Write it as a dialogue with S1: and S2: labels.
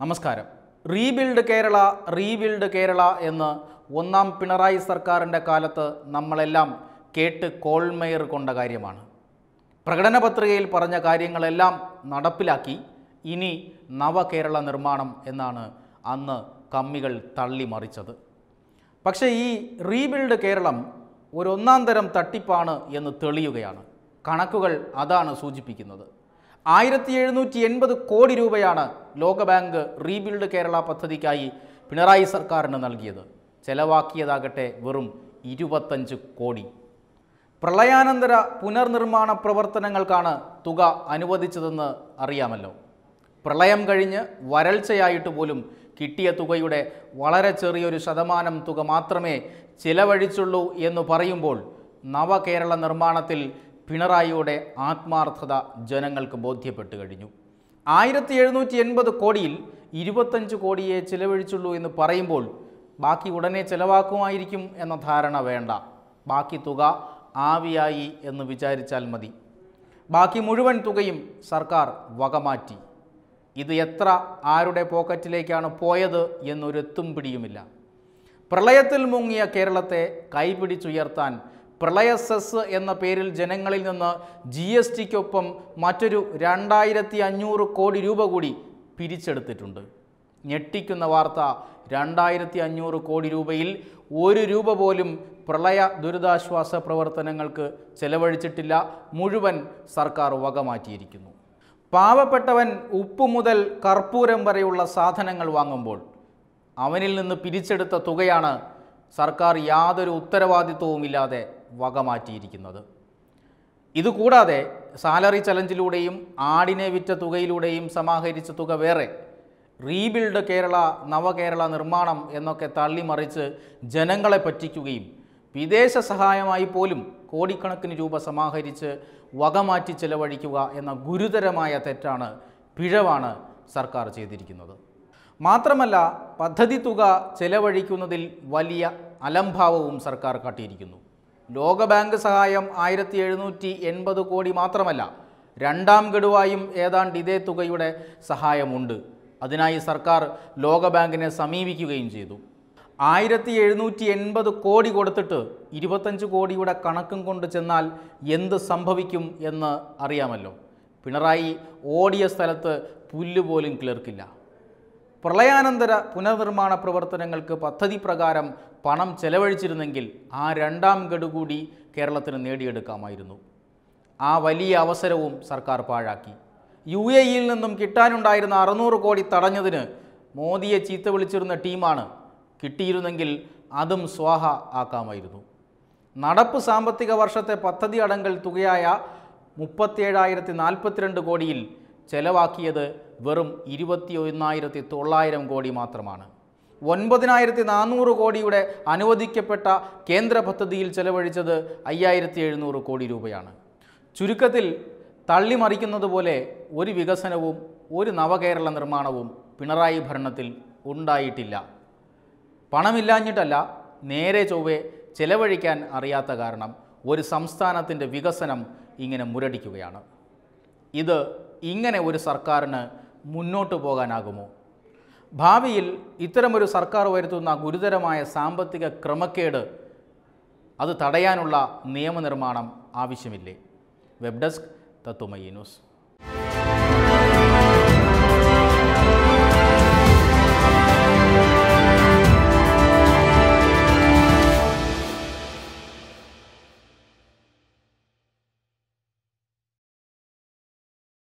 S1: നമസ്കാരം rebuild Kerala rebuild Kerala എന്ന് ഒന്നാം പിണറായി സർക്കാരിൻ്റെ കാലത്ത് നമ്മളെല്ലാം കേട്ട് കോൾമേർ കൊണ്ട കാര്യമാണ് പ്രകടന പത്രികയിൽ പറഞ്ഞ കാര്യങ്ങളെല്ലാം നടപ്പിലാക്കി ഇനി നവകേരള നിർമ്മാണം എന്നാണ് അന്ന് കമ്മികൾ തള്ളിമറിച്ചത് പക്ഷേ ഈ റീബിൽഡ് കേരളം ഒരു ഒന്നാം തരം തട്ടിപ്പാണ് എന്ന് തെളിയുകയാണ് കണക്കുകൾ അതാണ് സൂചിപ്പിക്കുന്നത് ആയിരത്തി എഴുന്നൂറ്റി എൺപത് കോടി രൂപയാണ് ലോകബാങ്ക് റീബിൽഡ് കേരള പദ്ധതിക്കായി പിണറായി സർക്കാരിന് നൽകിയത് ചെലവാക്കിയതാകട്ടെ വെറും ഇരുപത്തഞ്ച് കോടി പ്രളയാനന്തര പുനർനിർമ്മാണ പ്രവർത്തനങ്ങൾക്കാണ് തുക അനുവദിച്ചതെന്ന് അറിയാമല്ലോ പ്രളയം കഴിഞ്ഞ് വരൾച്ചയായിട്ട് പോലും കിട്ടിയ തുകയുടെ വളരെ ചെറിയൊരു ശതമാനം തുക മാത്രമേ ചിലവഴിച്ചുള്ളൂ എന്ന് പറയുമ്പോൾ നവകേരള നിർമ്മാണത്തിൽ പിണറായിയുടെ ആത്മാർത്ഥത ജനങ്ങൾക്ക് ബോധ്യപ്പെട്ടു കഴിഞ്ഞു ആയിരത്തി എഴുന്നൂറ്റി എൺപത് കോടിയിൽ ഇരുപത്തഞ്ച് കോടിയെ ചിലവഴിച്ചുള്ളൂ എന്ന് പറയുമ്പോൾ ബാക്കി ഉടനെ ചിലവാക്കുമായിരിക്കും എന്ന ധാരണ വേണ്ട ബാക്കി തുക ആവിയായി എന്ന് വിചാരിച്ചാൽ മതി ബാക്കി മുഴുവൻ തുകയും സർക്കാർ വകമാറ്റി ഇത് എത്ര ആരുടെ പോക്കറ്റിലേക്കാണ് പോയത് എന്നൊരെത്തും പിടിയുമില്ല പ്രളയത്തിൽ മുങ്ങിയ കേരളത്തെ കൈപിടിച്ചുയർത്താൻ പ്രളയ സെസ് എന്ന പേരിൽ ജനങ്ങളിൽ നിന്ന് ജി എസ് ടിക്കൊപ്പം മറ്റൊരു രണ്ടായിരത്തി അഞ്ഞൂറ് കോടി രൂപ കൂടി പിരിച്ചെടുത്തിട്ടുണ്ട് ഞെട്ടിക്കുന്ന വാർത്ത രണ്ടായിരത്തി അഞ്ഞൂറ് കോടി രൂപയിൽ ഒരു രൂപ പോലും പ്രളയ ദുരിതാശ്വാസ പ്രവർത്തനങ്ങൾക്ക് ചെലവഴിച്ചിട്ടില്ല മുഴുവൻ സർക്കാർ വകമാറ്റിയിരിക്കുന്നു പാവപ്പെട്ടവൻ ഉപ്പ് മുതൽ കർപ്പൂരം വരെയുള്ള സാധനങ്ങൾ വാങ്ങുമ്പോൾ അവനിൽ നിന്ന് പിരിച്ചെടുത്ത തുകയാണ് സർക്കാർ യാതൊരു ഉത്തരവാദിത്വവുമില്ലാതെ വകമാറ്റിയിരിക്കുന്നത് ഇതുകൂടാതെ സാലറി ചലഞ്ചിലൂടെയും ആടിനെ വിറ്റ തുകയിലൂടെയും സമാഹരിച്ച തുക വേറെ റീബിൽഡ് കേരള നവകേരള നിർമ്മാണം എന്നൊക്കെ തള്ളിമറിച്ച് ജനങ്ങളെ പറ്റിക്കുകയും വിദേശ സഹായമായി പോലും കോടിക്കണക്കിന് രൂപ സമാഹരിച്ച് വകമാറ്റി ചെലവഴിക്കുക എന്ന ഗുരുതരമായ തെറ്റാണ് പിഴവാണ് സർക്കാർ ചെയ്തിരിക്കുന്നത് മാത്രമല്ല പദ്ധതി തുക ചെലവഴിക്കുന്നതിൽ വലിയ അലംഭാവവും സർക്കാർ കാട്ടിയിരിക്കുന്നു ലോകബാങ്ക് സഹായം ആയിരത്തി എഴുന്നൂറ്റി എൺപത് കോടി മാത്രമല്ല രണ്ടാം ഗഡുവായും ഏതാണ്ട് ഇതേ തുകയുടെ സഹായമുണ്ട് അതിനായി സർക്കാർ ലോകബാങ്കിനെ സമീപിക്കുകയും ചെയ്തു ആയിരത്തി എഴുന്നൂറ്റി എൺപത് കോടി കൊടുത്തിട്ട് ഇരുപത്തഞ്ച് കോടിയുടെ കണക്കും കൊണ്ട് ചെന്നാൽ എന്ത് സംഭവിക്കും എന്ന് അറിയാമല്ലോ പിണറായി ഓടിയ സ്ഥലത്ത് പുല്ലുപോലും കിളിർക്കില്ല പ്രളയാനന്തര പുനർനിർമ്മാണ പ്രവർത്തനങ്ങൾക്ക് പദ്ധതി പ്രകാരം പണം ചെലവഴിച്ചിരുന്നെങ്കിൽ ആ രണ്ടാം ഗഡു കൂടി കേരളത്തിന് നേടിയെടുക്കാമായിരുന്നു ആ വലിയ അവസരവും സർക്കാർ പാഴാക്കി യു എ ഇയിൽ നിന്നും കിട്ടാനുണ്ടായിരുന്ന അറുന്നൂറ് കോടി തടഞ്ഞതിന് മോദിയെ ചീത്ത വിളിച്ചിരുന്ന ടീമാണ് കിട്ടിയിരുന്നെങ്കിൽ അതും സ്വാഹ ആക്കാമായിരുന്നു നടപ്പ് സാമ്പത്തിക വർഷത്തെ പദ്ധതി അടങ്കൽ തുകയായ മുപ്പത്തിയേഴായിരത്തി നാൽപ്പത്തിരണ്ട് കോടിയിൽ ചെലവാക്കിയത് വെറും ഇരുപത്തി ഒന്നായിരത്തി തൊള്ളായിരം കോടി മാത്രമാണ് ഒൻപതിനായിരത്തി നാനൂറ് കോടിയുടെ അനുവദിക്കപ്പെട്ട കേന്ദ്ര പദ്ധതിയിൽ ചെലവഴിച്ചത് അയ്യായിരത്തി എഴുന്നൂറ് കോടി രൂപയാണ് ചുരുക്കത്തിൽ തള്ളിമറിക്കുന്നത് പോലെ ഒരു വികസനവും ഒരു നവകേരള നിർമ്മാണവും പിണറായി ഭരണത്തിൽ ഉണ്ടായിട്ടില്ല പണമില്ലാഞ്ഞിട്ടല്ല നേരെ ചൊവ്വെ ചെലവഴിക്കാൻ അറിയാത്ത കാരണം ഒരു സംസ്ഥാനത്തിൻ്റെ വികസനം ഇങ്ങനെ മുരടിക്കുകയാണ് ഇത് ഇങ്ങനെ ഒരു സർക്കാരിന് മുന്നോട്ട് പോകാനാകുമോ ഭാവിയിൽ ഇത്തരമൊരു സർക്കാർ വരുത്തുന്ന ഗുരുതരമായ സാമ്പത്തിക ക്രമക്കേട് അത് തടയാനുള്ള നിയമനിർമ്മാണം ആവശ്യമില്ലേ വെബ് ഡെസ്ക് തത്തുമയി ന്യൂസ്